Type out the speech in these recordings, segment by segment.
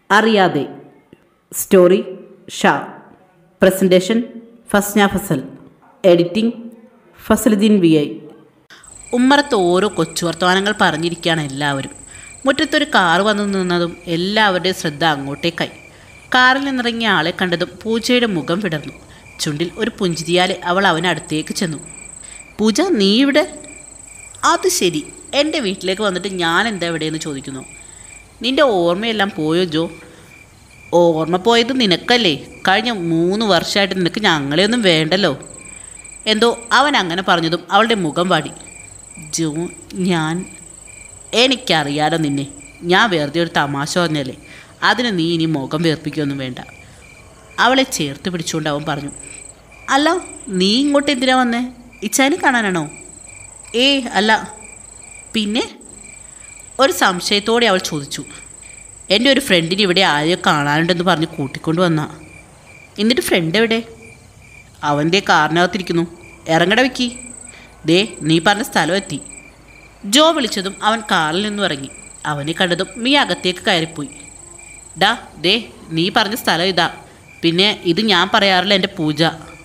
അറിയാതെ സ്റ്റോറി ഷാ presentation Fasna Fasal editing Fasaludheen V I ഉമ്മറത്ത് ഓരോ കൊച്ചു വർത്തമാനങ്ങൾ പറഞ്ഞിരിക്കുകയാണ് എല്ലാവരും മുറ്റത്തൊരു കാറ് വന്നു നിന്നതും എല്ലാവരുടെയും ശ്രദ്ധ അങ്ങോട്ടേക്കായി കാറിൽ നിന്നിറങ്ങിയ ആളെ കണ്ടതും പൂജയുടെ മുഖം വിടർന്നു ചുണ്ടിൽ ഒരു പുഞ്ചിരിയാലെ അവൾ അവനടുത്തേക്ക് ചെന്നു പൂജ നീ ഇവിടെ അത് ശരി എൻ്റെ വീട്ടിലേക്ക് വന്നിട്ട് ഞാൻ എന്താ എവിടെയെന്ന് ചോദിക്കുന്നു നിൻ്റെ ഓർമ്മയെല്ലാം പോയോ ജോ ഓർമ്മ പോയത് നിനക്കല്ലേ കഴിഞ്ഞ മൂന്ന് വർഷമായിട്ട് നിനക്ക് ഞങ്ങളെയൊന്നും വേണ്ടല്ലോ എന്തോ അവൻ അങ്ങനെ പറഞ്ഞതും അവളുടെ മുഖം വാടി ജോ ഞാൻ എനിക്കറിയാലോ നിന്നെ ഞാൻ വെറുതെ ഒരു തമാശ പറഞ്ഞല്ലേ അതിന് നീ ഇനി മുഖം വേർപ്പിക്കുകയൊന്നും വേണ്ട അവളെ ചേർത്ത് പിടിച്ചുകൊണ്ട് അവൻ പറഞ്ഞു അല്ല നീ ഇങ്ങോട്ട് എന്തിനാ വന്നേ ഇച്ചാനെ കാണാനാണോ ഏ അല്ല പിന്നെ ഒരു സംശയത്തോടെ അവൾ ചോദിച്ചു എൻ്റെ ഒരു ഫ്രണ്ടിന് ഇവിടെ ആരെയോ കാണാനുണ്ടെന്ന് പറഞ്ഞ് കൂട്ടിക്കൊണ്ട് വന്നാ എന്നിട്ട് ഫ്രണ്ട് എവിടെ അവൻ്റെ കാറിനകത്തിരിക്കുന്നു ഇറങ്ങട വെക്കി ദേ നീ പറഞ്ഞ സ്ഥലം എത്തി ജോ വിളിച്ചതും അവൻ കാറിൽ നിന്നും ഇറങ്ങി അവനെ കണ്ടതും മീ അകത്തേക്ക് കയറിപ്പോയി ഡാ ദേ നീ പറഞ്ഞ സ്ഥലം ഇതാ പിന്നെ ഇത് ഞാൻ പറയാറില്ല എൻ്റെ പൂജ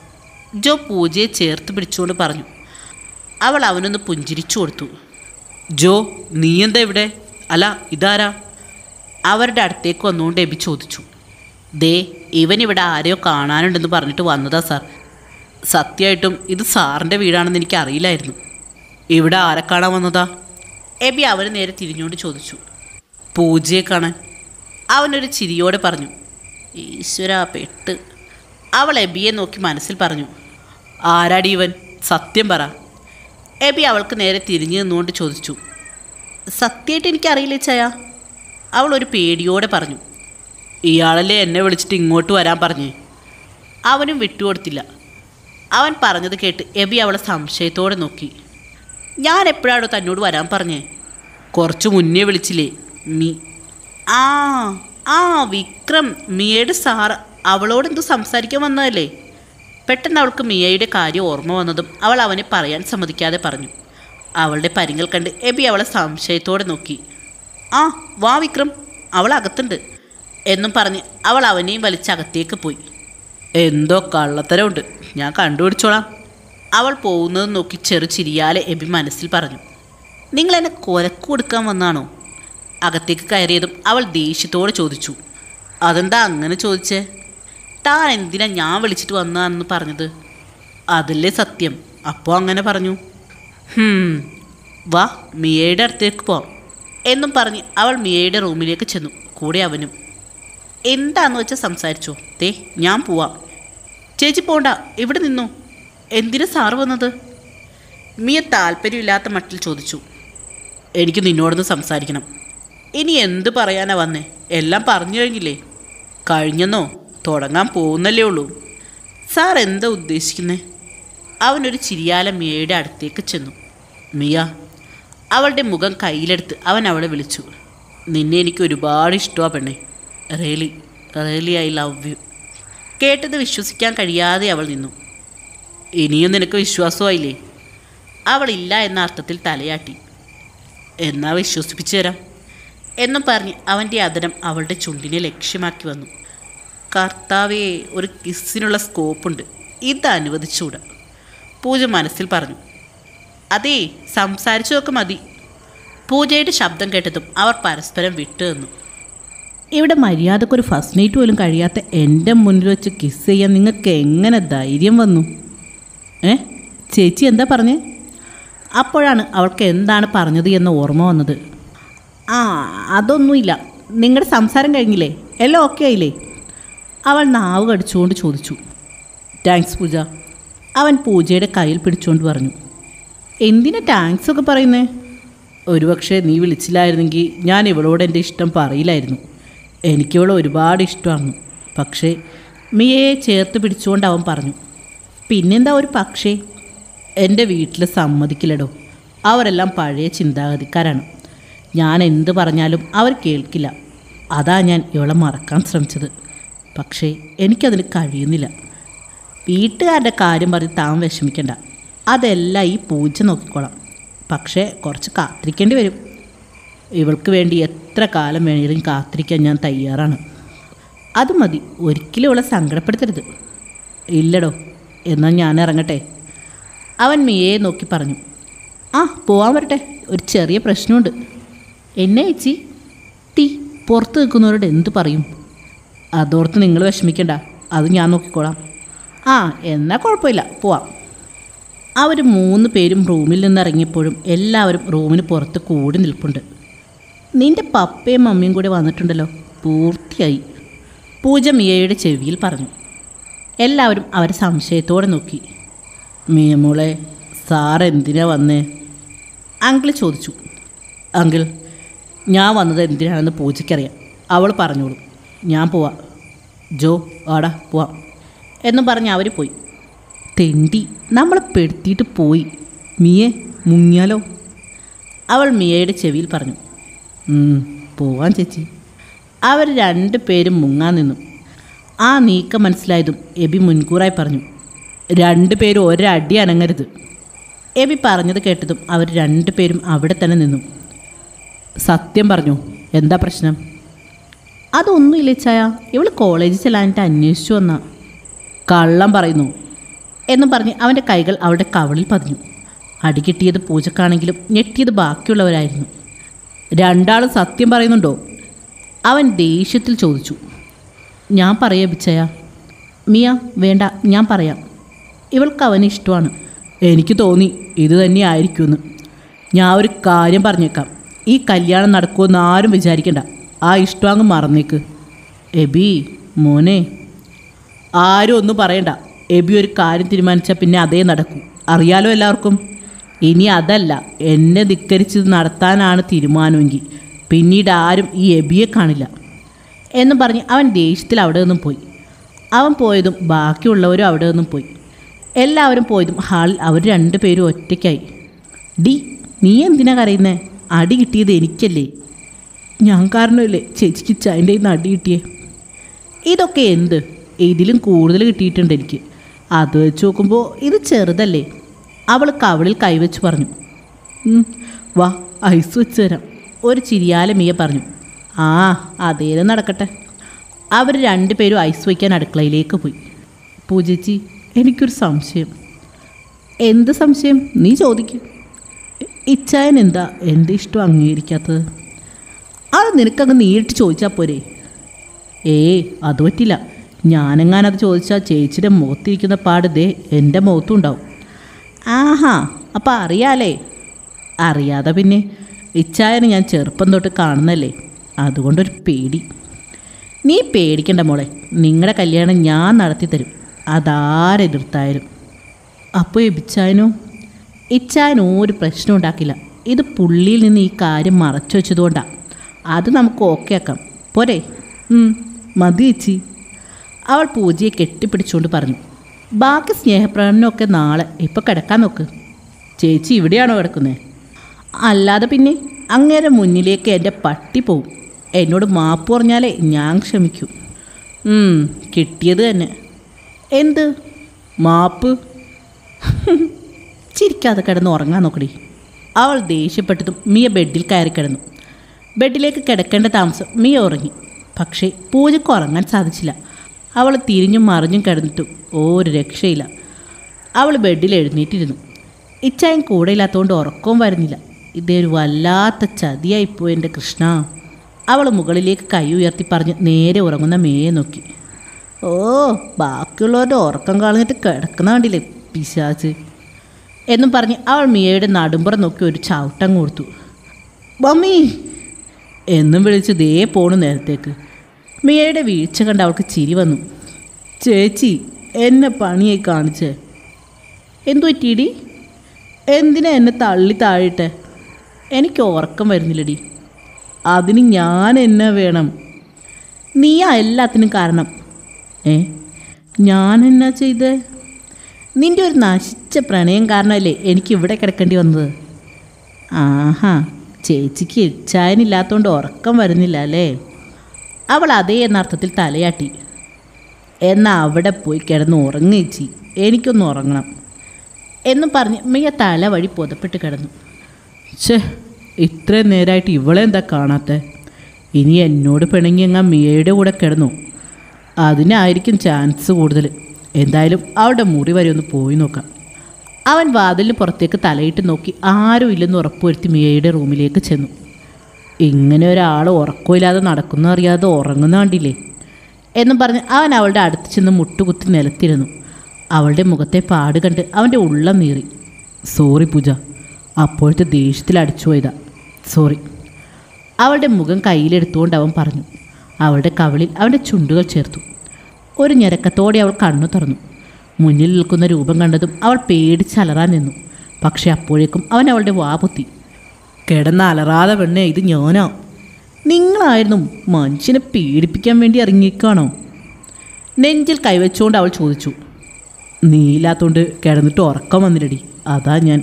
ജോ പൂജയെ ചേർത്ത് പിടിച്ചുകൊണ്ട് പറഞ്ഞു അവൾ അവനൊന്ന് പുഞ്ചിരിച്ചു കൊടുത്തു ജോ നീ എന്താ ഇവിടെ അല്ല ഇതാരാ അവരുടെ അടുത്തേക്ക് വന്നുകൊണ്ട് എബി ചോദിച്ചു ദേ ഇവൻ ഇവിടെ ആരെയോ കാണാനുണ്ടെന്ന് പറഞ്ഞിട്ട് വന്നതാ സാർ സത്യമായിട്ടും ഇത് സാറിൻ്റെ വീടാണെന്ന് എനിക്ക് അറിയില്ലായിരുന്നു ഇവിടെ ആരെ കാണാൻ വന്നതാ എബി അവന് നേരെ തിരിഞ്ഞുകൊണ്ട് ചോദിച്ചു പൂജയെ കാണാൻ അവനൊരു ചിരിയോടെ പറഞ്ഞു ഈശ്വര പെട്ട് അവൾ എബിയെ നോക്കി മനസ്സിൽ പറഞ്ഞു ആരാടി ഇവൻ സത്യം പറ എബി അവൾക്ക് നേരെ തിരിഞ്ഞു നിന്നുകൊണ്ട് ചോദിച്ചു സത്യമായിട്ട് എനിക്കറിയില്ല ചായ അവൾ ഒരു പേടിയോടെ പറഞ്ഞു ഇയാളല്ലേ എന്നെ വിളിച്ചിട്ട് ഇങ്ങോട്ട് വരാൻ പറഞ്ഞേ അവനും വിട്ടുകൊടുത്തില്ല അവൻ പറഞ്ഞത് കേട്ട് എബി അവളെ സംശയത്തോടെ നോക്കി ഞാൻ എപ്പോഴാണോ തന്നോട് വരാൻ പറഞ്ഞേ കുറച്ച് മുന്നേ വിളിച്ചില്ലേ മീ ആ ആ വിക്രം മിയയുടെ സാറ് അവളോട് എന്തോ സംസാരിക്കാൻ വന്നതല്ലേ പെട്ടെന്ന് അവൾക്ക് മിയയുടെ കാര്യം ഓർമ്മ വന്നതും അവൾ അവനെ പറയാൻ സമ്മതിക്കാതെ പറഞ്ഞു അവളുടെ പരിങ്ങൾ കണ്ട് എബി അവളെ സംശയത്തോടെ നോക്കി ആ വാ വിക്രം അവൾ അകത്തുണ്ട് എന്നും പറഞ്ഞ് അവൾ അവനെയും വലിച്ച് അകത്തേക്ക് പോയി എന്തോ കള്ളത്തരമുണ്ട് ഞാൻ കണ്ടുപിടിച്ചോളാം അവൾ പോകുന്നത് നോക്കി ചെറു ചിരിയാലെ എബി മനസ്സിൽ പറഞ്ഞു നിങ്ങൾ എന്നെ കൊലക്ക് കൊടുക്കാൻ വന്നാണോ അകത്തേക്ക് കയറിയതും അവൾ ദേഷ്യത്തോടെ ചോദിച്ചു അതെന്താ അങ്ങനെ ചോദിച്ചേ താൻ എന്തിനാ ഞാൻ വിളിച്ചിട്ട് വന്നതാണെന്ന് പറഞ്ഞത് അതല്ലേ സത്യം അപ്പോൾ അങ്ങനെ പറഞ്ഞു ഹും, വാ മിയയുടെ അടുത്തേക്ക് പോവാം എന്നും പറഞ്ഞ് അവൾ മിയയുടെ റൂമിലേക്ക് ചെന്നു കൂടെ അവനും എന്താന്ന് വെച്ചാൽ സംസാരിച്ചോ ദേ ഞാൻ പോവാം ചേച്ചി പോണ്ട ഇവിടെ നിന്നു എന്തിനാ സാറ് വന്നത് മിയ താല്പര്യമില്ലാത്ത മട്ടിൽ ചോദിച്ചു എനിക്ക് നിന്നോടൊന്ന് സംസാരിക്കണം ഇനി എന്ത് പറയാനാ വന്നേ എല്ലാം പറഞ്ഞു കഴിഞ്ഞില്ലേ കഴിഞ്ഞെന്നോ തുടങ്ങാൻ പോകുന്നല്ലേ ഉള്ളൂ സാർ എന്താ ഉദ്ദേശിക്കുന്നേ അവനൊരു ചിരിയാല മിയയുടെ അടുത്തേക്ക് ചെന്നു മിയ അവളുടെ മുഖം കയ്യിലെടുത്ത് അവൻ അവളെ വിളിച്ചു നിന്നെ എനിക്ക് ഒരുപാട് ഇഷ്ടമാണ് പെണ്ണെ really really I love you കേട്ടത് വിശ്വസിക്കാൻ കഴിയാതെ അവൾ നിന്നു ഇനിയും നിനക്ക് വിശ്വാസമായില്ലേ അവളില്ല എന്ന അർത്ഥത്തിൽ തലയാട്ടി എന്നാ വിശ്വസിപ്പിച്ചു തരാം എന്നും പറഞ്ഞ് അവൻ്റെ അതരം അവളുടെ ചുണ്ടിനെ ലക്ഷ്യമാക്കി വന്നു കർത്താവേ ഒരു കിസ്സിനുള്ള സ്കോപ്പുണ്ട് ഇത് അനുവദിച്ചുകൂടാ പൂജ മനസ്സിൽ പറഞ്ഞു അതേ സംസാരിച്ചതൊക്കെ മതി പൂജയുടെ ശബ്ദം കേട്ടതും അവർ പരസ്പരം വിട്ടു നിന്നു ഇവിടെ മര്യാദക്കൊരു ഫസ്റ്റ് നൈറ്റ് പോലും കഴിയാത്ത എൻ്റെ മുന്നിൽ വെച്ച് കിസ് ചെയ്യാൻ നിങ്ങൾക്ക് എങ്ങനെ ധൈര്യം വന്നു ഏ ചേച്ചി എന്താ പറഞ്ഞേ അപ്പോഴാണ് അവൾക്ക് എന്താണ് പറഞ്ഞത് എന്ന് ഓർമ്മ വന്നത് ആ അതൊന്നുമില്ല നിങ്ങളുടെ സംസാരം കഴിഞ്ഞില്ലേ എല്ലാം ഓക്കെ ആയില്ലേ അവൾ നാവ് കടിച്ചുകൊണ്ട് ചോദിച്ചു താങ്ക്സ് പൂജ അവൻ പൂജയുടെ കയ്യിൽ പിടിച്ചുകൊണ്ട് പറഞ്ഞു എന്തിനാ താങ്ക്സ് ഒക്കെ പറയുന്നേ ഒരുപക്ഷെ നീ വിളിച്ചില്ലായിരുന്നെങ്കിൽ ഞാൻ ഇവളോട് എൻ്റെ ഇഷ്ടം പറയില്ലായിരുന്നു എനിക്കിവളെ ഒരുപാട് ഇഷ്ടമാണ് പക്ഷേ മിയയെ ചേർത്ത് പിടിച്ചുകൊണ്ട് അവൻ പറഞ്ഞു പിന്നെന്താ ഒരു പക്ഷേ എൻ്റെ വീട്ടിൽ സമ്മതിക്കില്ലടോ അവരെല്ലാം പഴയ ചിന്താഗതിക്കാരാണ് ഞാൻ എന്ത് പറഞ്ഞാലും അവർ കേൾക്കില്ല അതാ ഞാൻ ഇവളെ മറക്കാൻ ശ്രമിച്ചത് പക്ഷേ എനിക്കതിന് കഴിയുന്നില്ല വീട്ടുകാരുടെ കാര്യം പറഞ്ഞ് താൻ വിഷമിക്കണ്ട അതെല്ലാം ഈ പൂജ നോക്കിക്കോളാം പക്ഷേ കുറച്ച് കാത്തിരിക്കേണ്ടി വരും ഇവൾക്ക് വേണ്ടി എത്ര കാലം വേണമെങ്കിലും കാത്തിരിക്കാൻ ഞാൻ തയ്യാറാണ് അത് മതി ഒരിക്കലും അവളെ സങ്കടപ്പെടുത്തരുത് ഇല്ലടോ എന്നാൽ ഞാൻ ഇറങ്ങട്ടെ അവൻ മിയയെ നോക്കി പറഞ്ഞു ആ പോവാൻ വരട്ടെ ഒരു ചെറിയ പ്രശ്നമുണ്ട് എന്നെ ചേച്ചി ടീ പുറത്ത് നിൽക്കുന്നവരോട് എന്ത് പറയും അതോർത്ത് നിങ്ങൾ വിഷമിക്കണ്ട അത് ഞാൻ നോക്കിക്കോളാം ആ എന്നാൽ കുഴപ്പമില്ല പോവാം അവർ മൂന്ന് പേരും റൂമിൽ നിന്ന് ഇറങ്ങിയപ്പോഴും എല്ലാവരും റൂമിന് പുറത്ത് കൂടി നിൽപ്പുണ്ട് നിന്റെ പപ്പയും മമ്മിയും കൂടി വന്നിട്ടുണ്ടല്ലോ പൂർത്തിയായി പൂജ മിയയുടെ ചെവിയിൽ പറഞ്ഞു എല്ലാവരും അവരെ സംശയത്തോടെ നോക്കി മിയമോളെ സാർ എന്തിനാ വന്നേ അങ്കിൾ ചോദിച്ചു അങ്കിൾ ഞാൻ വന്നത് എന്തിനാണെന്ന് പൂജയ്ക്കറിയാം അവൾ പറഞ്ഞോളൂ ഞാൻ പോവാം ജോ ആടാ പോവാം എന്നും പറഞ്ഞ് അവർ പോയി തെണ്ടി നമ്മളെ പെടുത്തിയിട്ട് പോയി മിയെ മുങ്ങിയാലോ അവൾ മിയയുടെ ചെവിയിൽ പറഞ്ഞു "ഉം, പോവാൻ ചേച്ചി അവർ രണ്ട് പേരും മുങ്ങാൻ നിന്നു ആ നീക്കം മനസ്സിലായതും എബി മുൻകൂറായി പറഞ്ഞു രണ്ട് പേരും ഒരടി അനങ്ങരുത് എബി പറഞ്ഞത് കേട്ടതും അവർ രണ്ടുപേരും അവിടെ തന്നെ നിന്നു സത്യം പറഞ്ഞു എന്താ പ്രശ്നം അതൊന്നുമില്ല ചായ ഇവൾ കോളേജിൽ ചെല്ലാനിട്ട് അന്വേഷിച്ചു വന്ന കള്ളം പറയുന്നു എന്നും പറഞ്ഞ് അവൻ്റെ കൈകൾ അവളുടെ കവളിൽ പതിഞ്ഞു അടി കിട്ടിയത് പൂജക്കാണെങ്കിലും ഞെട്ടിയത് ബാക്കിയുള്ളവരായിരുന്നു രണ്ടാളും സത്യം പറയുന്നുണ്ടോ അവൻ ദേഷ്യത്തിൽ ചോദിച്ചു ഞാൻ പറയാം ബിച്ചയ മിയ വേണ്ട ഞാൻ പറയാം ഇവൾക്ക് അവനെ ഇഷ്ടമാണ് എനിക്ക് തോന്നി ഇത് തന്നെ ആയിരിക്കുമെന്ന് ഞാൻ ഒരു കാര്യം പറഞ്ഞേക്കാം ഈ കല്യാണം നടക്കുമെന്ന് ആരും വിചാരിക്കണ്ട ആ ഇഷ്ടം അങ്ങ് മറന്നേക്ക് എബി മോനെ ആരും ഒന്നും പറയണ്ട എബി ഒരു കാര്യം തീരുമാനിച്ചാൽ പിന്നെ അതേ നടക്കൂ അറിയാലോ എല്ലാവർക്കും ഇനി അതല്ല എന്നെ ധിക്കരിച്ച് നടത്താനാണ് തീരുമാനമെങ്കിൽ പിന്നീട് ആരും ഈ എബിയെ കാണില്ല എന്നും പറഞ്ഞ് അവൻ ദേഷ്യത്തിൽ അവിടെ നിന്നും പോയി അവൻ പോയതും ബാക്കിയുള്ളവരും അവിടെ നിന്നും പോയി എല്ലാവരും പോയതും ഹാളിൽ അവർ രണ്ടുപേരും ഒറ്റയ്ക്കായി ഡി നീ എന്തിനാ കരയുന്നേ അടി കിട്ടിയത് എനിക്കല്ലേ ഞാൻ കാരണമല്ലേ ചേച്ചിക്ക് ചായൻ്റെ നിന്ന് അടി കിട്ടിയേ ഇതൊക്കെ എന്ത് ഇതിലും കൂടുതൽ കിട്ടിയിട്ടുണ്ട് എനിക്ക് അത് വെച്ച് നോക്കുമ്പോൾ ഇത് ചെറുതല്ലേ അവൾ കവളിൽ കൈവച്ച് പറഞ്ഞു "ഉം, വാ ഐസ് വെച്ച് തരാം ഒരു ചിരിയാല മിയ പറഞ്ഞു ആ അതേലും നടക്കട്ടെ അവർ രണ്ടുപേരും ഐസ് വയ്ക്കാൻ അടുക്കളയിലേക്ക് പോയി പൂജച്ചി എനിക്കൊരു സംശയം എന്ത് സംശയം നീ ചോദിക്കും ഇച്ചായൻ എന്താ എൻ്റെ ഇഷ്ടം അംഗീകരിക്കാത്തത് അത് നിനക്കങ്ങ് നേരിട്ട് ചോദിച്ചാൽ പോരെ ഏയ് അത് പറ്റില്ല ഞാനെങ്ങാനത് ചോദിച്ചാൽ ചേച്ചിയുടെ മുഖത്തിരിക്കുന്ന പാട് ദേ എൻ്റെ മുഖത്തും ഉണ്ടാവും ആഹാ അപ്പം അറിയാലേ അറിയാതെ പിന്നെ ഇച്ചായനെ ഞാൻ ചെറുപ്പം തൊട്ട് കാണുന്നല്ലേ അതുകൊണ്ടൊരു പേടി നീ പേടിക്കണ്ട മോളെ നിങ്ങളുടെ കല്യാണം ഞാൻ നടത്തി തരും അതാരെതിർത്തായാലും അപ്പോൾ ഇച്ചായനോ ഇച്ചായൻ ഒരു പ്രശ്നം ഉണ്ടാക്കില്ല ഇത് പുള്ളിയിൽ നിന്ന് ഈ കാര്യം മറച്ചു വെച്ചതുകൊണ്ടാണ് അത് നമുക്ക് ഓക്കെ ആക്കാം പോരെ ഉം, മതി ചേച്ചി അവൾ പൂജയെ കെട്ടിപ്പിടിച്ചുകൊണ്ട് പറഞ്ഞു ബാക്കി സ്നേഹപ്രകടനമൊക്കെ നാളെ ഇപ്പോൾ കിടക്കാൻ നോക്ക് ചേച്ചി ഇവിടെയാണോ കിടക്കുന്നത് അല്ലാതെ പിന്നെ അങ്ങേരെ മുന്നിലേക്ക് എൻ്റെ പട്ടി പോവും എന്നോട് മാപ്പ് പറഞ്ഞാലേ ഞാൻ ക്ഷമിക്കും ഉം, കിട്ടിയത് തന്നെ എന്ത് മാപ്പ് ചിരിക്കാതെ കിടന്ന് ഉറങ്ങാൻ നോക്കടി അവൾ ദേഷ്യപ്പെട്ടതും മിയ ബെഡിൽ കയറി കിടന്നു ബെഡിലേക്ക് കിടക്കേണ്ട താമസം മിയ ഉറങ്ങി പക്ഷേ പൂജയ്ക്ക് ഉറങ്ങാൻ സാധിച്ചില്ല അവൾ തിരിഞ്ഞും മറിഞ്ഞും കിടന്നിട്ടും ഒരു രക്ഷയില്ല അവൾ ബെഡിൽ എഴുന്നേറ്റിരുന്നു ഇച്ചായും കൂടെ ഇല്ലാത്തതുകൊണ്ട് ഉറക്കവും വരുന്നില്ല ഇതേ ഒരു വല്ലാത്ത ചതിയായിപ്പോയി എൻ്റെ കൃഷ്ണ അവൾ മുകളിലേക്ക് കൈ ഉയർത്തി പറഞ്ഞ് നേരെ ഉറങ്ങുന്ന മേയെ നോക്കി ഓ ബാക്കിയുള്ളവരുടെ ഉറക്കം കളഞ്ഞിട്ട് കിടക്കുന്ന കണ്ടില്ലേ പിശാച്ച് എന്നും പറഞ്ഞ് അവൾ മിയയുടെ നടുമ്പുറം നോക്കി ഒരു ചവിട്ടം കൊടുത്തു മമ്മി എന്നും വിളിച്ച് ദേ പോണു നേരത്തേക്ക് മിയയുടെ വീഴ്ച കണ്ട് അവൾക്ക് ചിരി വന്നു ചേച്ചി എന്നെ പണിയായി കാണിച്ചേ എന്തു പറ്റിയിടി എന്തിനാ എന്നെ തള്ളി താഴിട്ടെ എനിക്ക് ഉറക്കം വരുന്നില്ലടി അതിന് ഞാൻ എന്നെ വേണം നീയാ എല്ലാത്തിനും കാരണം ഏ ഞാൻ എന്നാ ചെയ്തേ നിന്റെ ഒരു നശിച്ച പ്രണയം കാരണമല്ലേ എനിക്ക് ഇവിടെ കിടക്കേണ്ടി വന്നത് ആഹാ ചേച്ചിക്ക് ഇച്ഛായനില്ലാത്തതുകൊണ്ട് ഉറക്കം വരുന്നില്ല അല്ലേ അവൾ അതേ എന്ന അർത്ഥത്തിൽ തലയാട്ടി എന്നാൽ അവിടെ പോയി കിടന്ന് ഉറങ്ങിച്ചി എനിക്കൊന്ന് ഉറങ്ങണം എന്നും പറഞ്ഞ് മിയ തല വഴി പുതപ്പെട്ട് കിടന്നു ഛേ ഇത്രയും നേരമായിട്ട് ഇവളെ എന്താ കാണാത്ത ഇനി എന്നോട് പിണങ്ങി അങ്ങ് മിയയുടെ കൂടെ കിടന്നു അതിനായിരിക്കും ചാൻസ് കൂടുതൽ എന്തായാലും അവളുടെ മുറി വരെ ഒന്ന് പോയി നോക്കാം അവൻ വാതിലിന് പുറത്തേക്ക് തലയിട്ട് നോക്കി ആരും ഇല്ലെന്ന് ഉറപ്പുവരുത്തി മിയയുടെ റൂമിലേക്ക് ചെന്നു ഇങ്ങനെ ഒരാൾ ഉറക്കമില്ലാതെ നടക്കുന്ന അറിയാതെ ഉറങ്ങുന്ന കണ്ടില്ലേ എന്നും പറഞ്ഞ് അവൻ അവളുടെ അടുത്ത് ചെന്ന് മുട്ടുകുത്തി നിലത്തിരുന്നു അവളുടെ മുഖത്തെ പാട് കണ്ട് അവൻ്റെ ഉള്ളം നീറി സോറി പൂജ അപ്പോഴത്തെ ദേഷ്യത്തിൽ അടിച്ചു പോയതാ സോറി അവളുടെ മുഖം കയ്യിലെടുത്തുകൊണ്ട് അവൻ പറഞ്ഞു അവളുടെ കവിളിൽ അവൻ്റെ ചുണ്ടുകൾ ചേർത്തു ഒരു ഞെരക്കത്തോടെ അവൾ കണ്ണു തുറന്നു മുന്നിൽ നിൽക്കുന്ന രൂപം കണ്ടതും അവൾ പേടിച്ചലറാൻ നിന്നു പക്ഷെ അപ്പോഴേക്കും അവൻ അവളുടെ വാ പൊത്തി കിടന്ന അലറാതെ പെണ്ണേ ഇത് ഞാനാ നിങ്ങളായിരുന്നു മനുഷ്യനെ പേടിപ്പിക്കാൻ വേണ്ടി ഇറങ്ങിക്കാണോ നെഞ്ചിൽ കൈവച്ചുകൊണ്ട് അവൾ ചോദിച്ചു നീയില്ലാത്തോണ്ട് കിടന്നിട്ട് ഉറക്കം വന്നില്ലടി അതാ ഞാൻ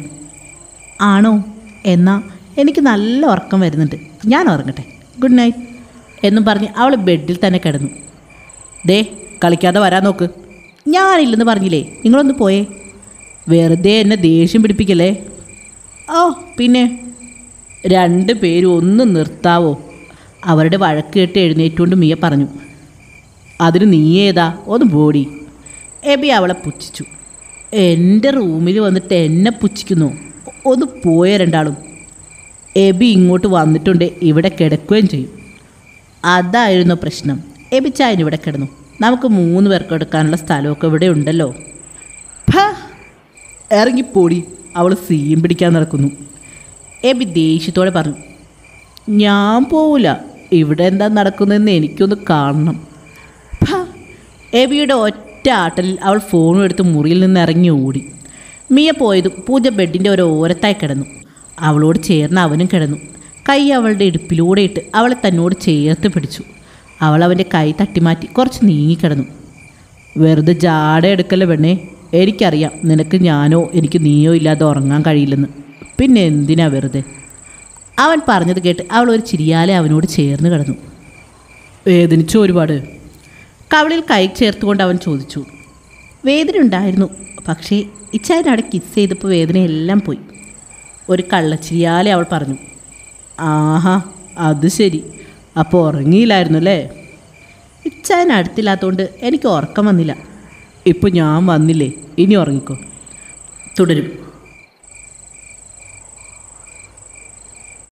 ആണോ എന്നാ എനിക്ക് നല്ല ഉറക്കം വരുന്നുണ്ട് ഞാൻ ഉറങ്ങട്ടെ ഗുഡ് നൈറ്റ് എന്നും പറഞ്ഞ് അവൾ ബെഡിൽ തന്നെ കിടന്നു ദേ കളിക്കാതെ വരാൻ നോക്ക് ഞാനില്ലെന്ന് പറഞ്ഞില്ലേ നിങ്ങളൊന്ന് പോയേ വെറുതെ എന്നെ ദേഷ്യം പിടിപ്പിക്കല്ലേ ഓ പിന്നെ രണ്ട് പേരും ഒന്ന് നിർത്താവോ അവരുടെ വഴക്ക് കേട്ട് എഴുന്നേറ്റുകൊണ്ട് മിയ പറഞ്ഞു അതിന് നീ ഏതാ ഒന്ന് ബോഡി എബി അവളെ പുച്ഛിച്ചു എൻ്റെ റൂമിൽ വന്നിട്ട് എന്നെ പുച്ഛിക്കുന്നു ഒന്ന് പോയ രണ്ടാളും എബി ഇങ്ങോട്ട് വന്നിട്ടുണ്ട് ഇവിടെ കിടക്കുകയും ചെയ്യും അതായിരുന്നു പ്രശ്നം എബി ചായൻ ഇവിടെ കിടന്നു നമുക്ക് മൂന്ന് പേർക്ക് എടുക്കാനുള്ള സ്ഥലമൊക്കെ ഇവിടെ ഉണ്ടല്ലോ ഫ ഇറങ്ങിപ്പോടി അവൾ സീൻ പിടിക്കാൻ നടക്കുന്നു എബി ദേഷ്യത്തോടെ പറഞ്ഞു ഞാൻ പോവില്ല ഇവിടെ എന്താ നടക്കുന്നതെന്ന് എനിക്കൊന്ന് കാണണം ഫ എബിയുടെ ഒറ്റ ആട്ടലിൽ അവൾ ഫോണും എടുത്ത് മുറിയിൽ നിന്ന് ഇറങ്ങി ഓടി മിയ പോയതും പൂജ ബെഡിൻ്റെ ഒരു ഓരത്തായി കിടന്നു അവളോട് ചേർന്ന് അവനും കിടന്നു കൈ അവളുടെ ഇടുപ്പിലൂടെ ഇട്ട് അവളെ തന്നോട് ചേർത്ത് പിടിച്ചു അവൾ അവൻ്റെ കൈ തട്ടിമാറ്റി കുറച്ച് നീങ്ങിക്കിടന്നു വെറുതെ ജാട എടുക്കല്ലേ പെണ്ണേ എനിക്കറിയാം നിനക്ക് ഞാനോ എനിക്ക് നീയോ ഇല്ലാതെ ഉറങ്ങാൻ കഴിയില്ലെന്ന് പിന്നെ എന്തിനാ വെറുതെ അവൻ പറഞ്ഞത് കേട്ട് അവൾ ഒരു ചിരിയാലെ അവനോട് ചേർന്ന് കിടന്നു വേദനിച്ചു ഒരുപാട് കവളിൽ കൈ ചേർത്തുകൊണ്ട് അവൻ ചോദിച്ചു വേദന ഉണ്ടായിരുന്നു പക്ഷേ ഇച്ചായൻ അവിടെ കിസ് ചെയ്തപ്പോൾ വേദനയെല്ലാം പോയി ഒരു കള്ളച്ചിരിയാലെ അവൾ പറഞ്ഞു ആഹാ അത് ശരി അപ്പോൾ ഉറങ്ങിയില്ലായിരുന്നു അല്ലേ ഇച്ചായൻ അടുത്തില്ലാത്തതുകൊണ്ട് എനിക്ക് ഉറക്കം വന്നില്ല ഇപ്പോൾ ഞാൻ വന്നില്ലേ ഇനി ഉറങ്ങിക്കോ തുടരും